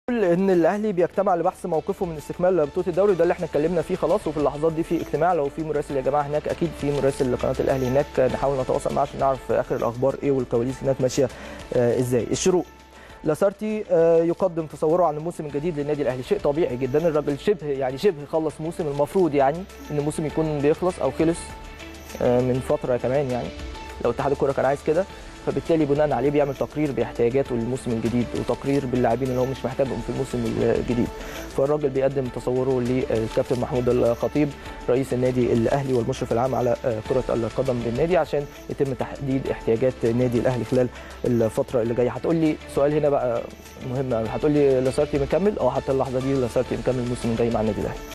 ان الاهلي بيجتمع لبحث موقفه من استكمال بطوله الدوري وده اللي احنا اتكلمنا فيه خلاص وفي اللحظات دي في اجتماع لو في مراسل يا جماعه هناك اكيد في مراسل لقناه الاهلي هناك نحاول نتواصل معاه عشان نعرف اخر الاخبار ايه والكواليس هناك ماشيه آه ازاي الشروق لاسارتي آه يقدم تصوره عن الموسم الجديد للنادي الاهلي شيء طبيعي جدا الراجل شبه يعني شبه خلص موسم المفروض يعني ان الموسم يكون بيخلص او خلص آه من فتره كمان يعني لو اتحاد الكره كان عايز كده فبالتالي بناء عليه بيعمل تقرير باحتياجاته للموسم الجديد وتقرير باللاعبين اللي هو مش محتاجهم في الموسم الجديد فالراجل بيقدم تصوره للكابتن محمود الخطيب رئيس النادي الاهلي والمشرف العام على كره القدم بالنادي عشان يتم تحديد احتياجات النادي الاهلي خلال الفتره اللي جايه هتقول لي سؤال هنا بقى مهم هتقول لي لاسارتي مكمل اه حتى اللحظه دي لاسارتي مكمل الموسم الجاي مع النادي الاهلي